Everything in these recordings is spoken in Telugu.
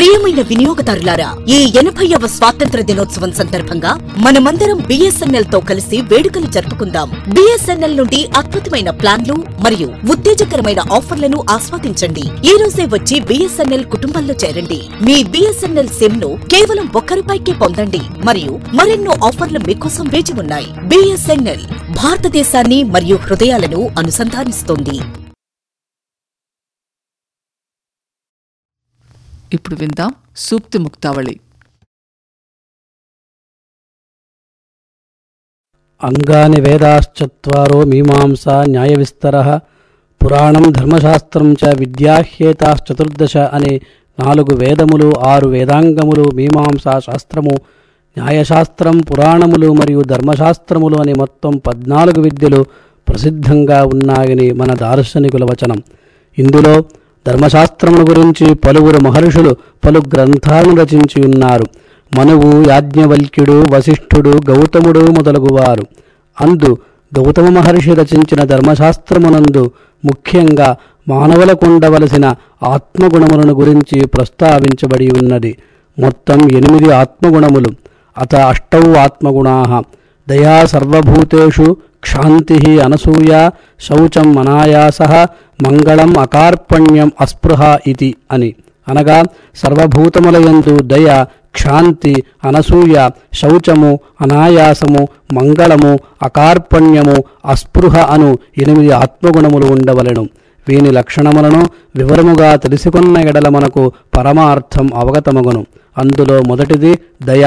ప్రియమైన వినియోగదారులారా ఈ ఎనభైవ స్వాతంత్ర దినోత్సవం సందర్భంగా మనమందరం బిఎస్ఎన్ఎల్ తో కలిసి వేడుకలు జరుపుకుందాం బిఎస్ఎన్ఎల్ నుండి అద్భుతమైన ప్లాన్లు మరియు ఉత్తేజకరమైన ఆఫర్లను ఆస్వాదించండి ఈ రోజే వచ్చి బిఎస్ఎన్ఎల్ కుటుంబంలో చేరండి మీ బిఎస్ఎన్ఎల్ సిమ్ ను కేవలం ఒక్క రూపాయికే పొందండి మరియు మరెన్నో ఆఫర్లు మీకోసం వేచి ఉన్నాయి బిఎస్ఎన్ఎల్ భారతదేశాన్ని మరియు హృదయాలను అనుసంధానిస్తోంది ఇప్పుడు విందాం సూక్తి ముక్తావళి అంగాని వేదాశ్చత్వారో మీమాంసా న్యాయవిస్తరః పురాణం ధర్మశాస్త్రం చ విద్యాహ్యేతాశ్చతుర్దశ అనే నాలుగు వేదములు ఆరు వేదాంగములు మీమాంసా శాస్త్రము న్యాయశాస్త్రం పురాణములు మరియు ధర్మశాస్త్రములు అనే మొత్తం పద్నాలుగు విద్యలు ప్రసిద్ధంగా ఉన్నాయని మన దార్శనికుల వచనం ఇందులో ధర్మశాస్త్రముల గురించి పలువురు మహర్షులు పలు గ్రంథాలను రచించి ఉన్నారు మనువు యాజ్ఞవల్క్యుడు వశిష్ఠుడు గౌతముడు మొదలగువారు అందు గౌతమ మహర్షి రచించిన ధర్మశాస్త్రమునందు ముఖ్యంగా మానవులకు ఉండవలసిన ఆత్మగుణములను గురించి ప్రస్తావించబడి ఉన్నది మొత్తం ఎనిమిది ఆత్మగుణములు అత అష్టౌ ఆత్మగుణా దయా సర్వభూతేషు క్షాంతి అనసూయ శౌచం అనాయాస మంగళం అకార్పణ్యం అస్పృహ ఇది అని అనగా సర్వభూతములయందు దయ క్షాంతి అనసూయ శౌచము అనాయాసము మంగళము అకార్పణ్యము అస్పృహ అను ఎనిమిది ఆత్మగుణములు ఉండవలెను వీని లక్షణములను వివరముగా తెలుసుకున్న ఎడల మనకు పరమార్థం అవగతమగును అందులో మొదటిది దయ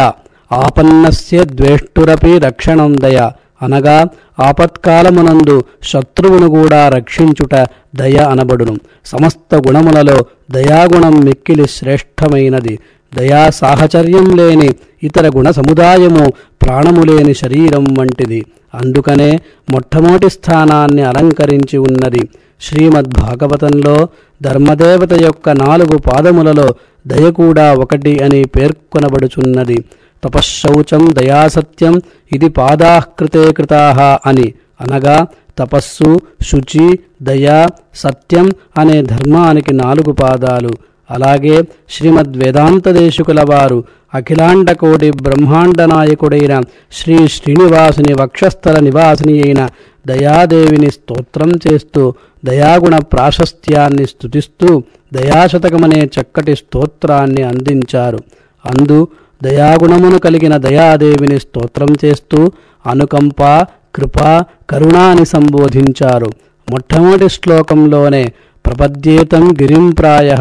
ఆపన్నస్య ద్వేష్టురపి రక్షణం దయ అనగా ఆపత్కాలమునందు శత్రువును కూడా రక్షించుట దయ అనబడును సమస్త గుణములలో దయాగుణం మిక్కిలి శ్రేష్టమైనది దయా సాహచర్యం లేని ఇతర గుణ సముదాయము ప్రాణము లేని శరీరం వంటిది అందుకనే మొట్టమొదటి స్థానాన్ని అలంకరించి ఉన్నది శ్రీమద్ భాగవతంలో ధర్మదేవత యొక్క నాలుగు పాదములలో దయ కూడా ఒకటి అని పేర్కొనబడుచున్నది తపశ్శౌచం దయాసత్యం ఇది పాదాహృతే కృతాహ అని అనగా తపస్సు శుచి దయ సత్యం అనే ధర్మానికి నాలుగు పాదాలు అలాగే శ్రీమద్ వేదాంత దేశికుల వారు అఖిలాండ కోటి బ్రహ్మాండ నాయకుడైన శ్రీ శ్రీనివాసుని వక్షస్థల నివాసిని అయిన దయాదేవిని స్తోత్రం చేస్తూ దయాగుణ ప్రాశస్త్యాన్ని స్తుతిస్తూ దయాశతకమనే చక్కటి స్తోత్రాన్ని అందించారు అందు దయాగుణమును కలిగిన దయాదేవిని స్తోత్రం చేస్తూ అనుకంప కృప కరుణాని సంబోధించారు మొట్టమొదటి శ్లోకంలోనే ప్రపద్యేతం గిరిం ప్రాయ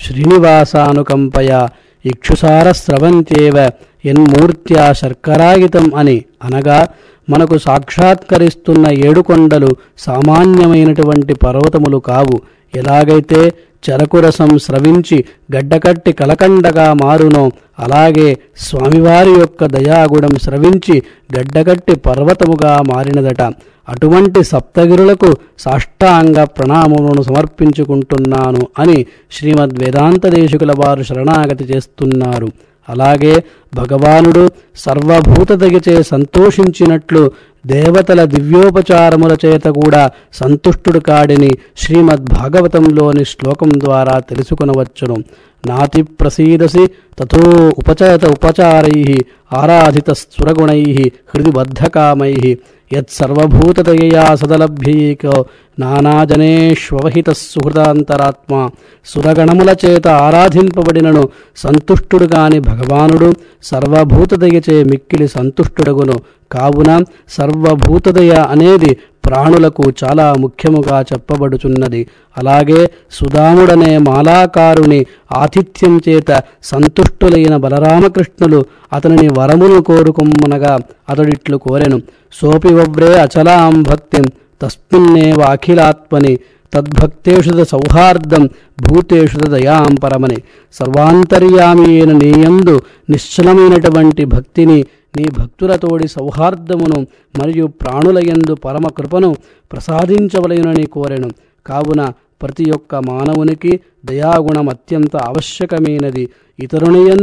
శ్రీనివాసానుకంపయ ఇక్షుసార స్రవంత్యేవ ఎన్మూర్త్యా శర్కరాయితం అని అనగా మనకు సాక్షాత్కరిస్తున్న ఏడుకొండలు సామాన్యమైనటువంటి పర్వతములు కావు ఎలాగైతే చెరకురసం స్రవించి గడ్డకట్టి కలకండగా మారునో అలాగే స్వామివారి యొక్క దయాగుణం స్రవించి గడ్డకట్టి పర్వతముగా మారినదట అటువంటి సప్తగిరులకు సాష్టాంగ ప్రణామములను సమర్పించుకుంటున్నాను అని శ్రీమద్ వేదాంత దేశికుల వారు శరణాగతి చేస్తున్నారు అలాగే భగవానుడు సర్వభూతదగిచే సంతోషించినట్లు దేవతల దివ్యోపచారముల చేత కూడా సంతుష్టుడు కాడిని శ్రీమద్ భాగవతంలోని శ్లోకం ద్వారా తెలుసుకునవచ్చును నాతి ప్రసీదసి తథో ఉపచయత ఉపచారై ఆరాధిత సురగుణై హృది బద్ధకామై యత్సర్వభూతదయయా సదలభ్యైకో నానాజనేష్వహిత సుహృదాంతరాత్మ సురగణముల చేత ఆరాధింపబడినను సంతుష్టుడు గాని భగవానుడు సర్వభూతదయచే మిక్కిలి సంతుష్టుడగును కావున సర్వభూతదయ అనేది ప్రాణులకు చాలా ముఖ్యముగా చెప్పబడుచున్నది అలాగే సుధాముడనే మాలాకారుని ఆతిథ్యం చేత సంతుష్టులైన బలరామకృష్ణులు అతనిని వరమును కోరుకొమ్మనగా అతడిట్లు కోరెను సోపి వవ్రే అచలాం భక్తిం తస్మిన్నేవ అఖిలాత్మని తద్భక్తేషు సౌహార్దం భూతేషు దయాం పరమని సర్వాంతర్యామి అయిన నీయందు నిశ్చలమైనటువంటి భక్తిని నీ భక్తులతోడి సౌహార్దమును మరియు ప్రాణులయందు పరమ కృపను ప్రసాదించవలెనని కోరెను కావున ప్రతి ఒక్క మానవునికి దయాగుణం అత్యంత ఆవశ్యకమైనది ఇతరుని